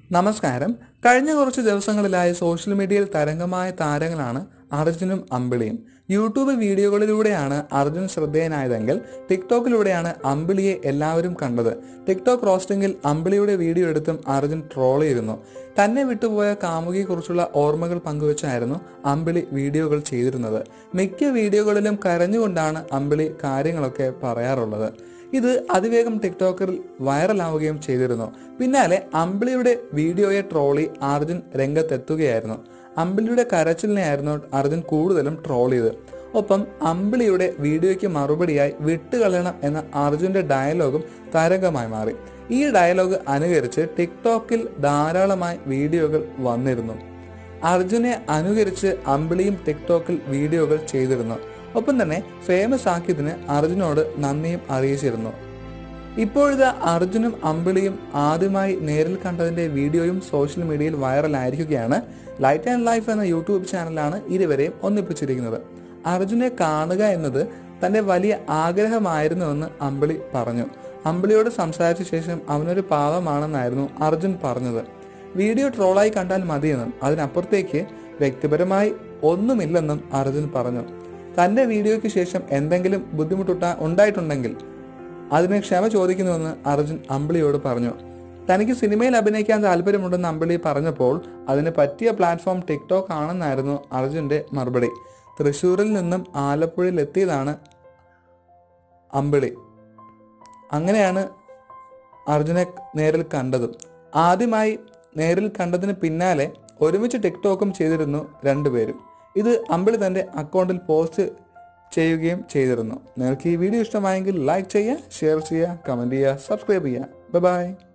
നമസ്കാരം കഴിഞ്ഞ കുറച്ച് ദിവസങ്ങളിലായി സോഷ്യൽ മീഡിയയിൽ തരംഗമായ താരങ്ങളാണ് അർജുനും അമ്പിളിയും യൂട്യൂബ് വീഡിയോകളിലൂടെയാണ് അർജുൻ ശ്രദ്ധേയനായതെങ്കിൽ ടിക്ടോക്കിലൂടെയാണ് അമ്പിളിയെ എല്ലാവരും കണ്ടത് ടിക്ടോക്ക് റോസ്റ്റിംഗിൽ അമ്പിളിയുടെ വീഡിയോ എടുത്തും അർജുൻ ട്രോൾ ചെയ്തിരുന്നു തന്നെ വിട്ടുപോയ കാമുകിയെക്കുറിച്ചുള്ള ഓർമ്മകൾ പങ്കുവച്ചായിരുന്നു അമ്പിളി വീഡിയോകൾ ചെയ്തിരുന്നത് മിക്ക വീഡിയോകളിലും കരഞ്ഞുകൊണ്ടാണ് അമ്പിളി കാര്യങ്ങളൊക്കെ പറയാറുള്ളത് ഇത് അതിവേഗം ടിക്ടോക്കറിൽ വൈറലാവുകയും ചെയ്തിരുന്നു പിന്നാലെ അമ്പിളിയുടെ വീഡിയോയെ ട്രോളി അർജുൻ രംഗത്തെത്തുകയായിരുന്നു അമ്പിളിയുടെ കരച്ചിലിനെയായിരുന്നു അർജുൻ കൂടുതലും ട്രോൾ ചെയ്ത് ഒപ്പം അമ്പിളിയുടെ വീഡിയോയ്ക്ക് മറുപടിയായി വിട്ടുകളയണം എന്ന അർജുന്റെ ഡയലോഗും തരംഗമായി മാറി ഈ ഡയലോഗ് അനുകരിച്ച് ടിക്ടോക്കിൽ ധാരാളമായി വീഡിയോകൾ വന്നിരുന്നു അർജുനെ അനുകരിച്ച് അമ്പിളിയും ടിക്ടോക്കിൽ വീഡിയോകൾ ചെയ്തിരുന്നു ഒപ്പം തന്നെ ഫേമസ് ആക്കിയതിന് അർജുനോട് നന്ദിയും അറിയിച്ചിരുന്നു ഇപ്പോഴിത് അർജുനും അമ്പിളിയും ആദ്യമായി നേരിൽ കണ്ടതിന്റെ വീഡിയോയും സോഷ്യൽ മീഡിയയിൽ വൈറലായിരിക്കുകയാണ് ലൈറ്റ് ആൻഡ് ലൈഫ് എന്ന യൂട്യൂബ് ചാനലാണ് ഇരുവരെയും ഒന്നിപ്പിച്ചിരിക്കുന്നത് അർജുനെ കാണുക എന്നത് തന്റെ വലിയ ആഗ്രഹമായിരുന്നുവെന്ന് അമ്പിളി പറഞ്ഞു അമ്പിളിയോട് സംസാരിച്ച ശേഷം അവനൊരു പാവമാണെന്നായിരുന്നു അർജുൻ പറഞ്ഞത് വീഡിയോ ട്രോളായി കണ്ടാൽ മതിയെന്നും അതിനപ്പുറത്തേക്ക് വ്യക്തിപരമായി ഒന്നുമില്ലെന്നും അർജുൻ പറഞ്ഞു തന്റെ വീഡിയോയ്ക്ക് ശേഷം എന്തെങ്കിലും ബുദ്ധിമുട്ടുട്ട ഉണ്ടായിട്ടുണ്ടെങ്കിൽ അതിന് ക്ഷമ ചോദിക്കുന്നുവെന്ന് അർജുൻ അമ്പിളിയോട് പറഞ്ഞു തനിക്ക് സിനിമയിൽ അഭിനയിക്കാൻ താല്പര്യമുണ്ടെന്ന് അമ്പിളി പറഞ്ഞപ്പോൾ അതിന് പറ്റിയ പ്ലാറ്റ്ഫോം ടിക്ടോക്ക് ആണെന്നായിരുന്നു അർജുന്റെ മറുപടി തൃശ്ശൂരിൽ നിന്നും ആലപ്പുഴയിൽ എത്തിയതാണ് അമ്പിളി അങ്ങനെയാണ് അർജുനെ നേരിൽ കണ്ടതും ആദ്യമായി നേരിൽ കണ്ടതിന് പിന്നാലെ ഒരുമിച്ച് ടിക്ടോക്കും ചെയ്തിരുന്നു രണ്ടുപേരും ഇത് അമ്പിളി തന്റെ അക്കൗണ്ടിൽ പോസ്റ്റ് ചെയ്യുകയും ചെയ്തിരുന്നു നിങ്ങൾക്ക് ഈ വീഡിയോ ഇഷ്ടമായെങ്കിൽ ലൈക്ക് ചെയ്യുക ഷെയർ ചെയ്യുക കമൻറ്റ് ചെയ്യുക സബ്സ്ക്രൈബ് ചെയ്യുക ബൈ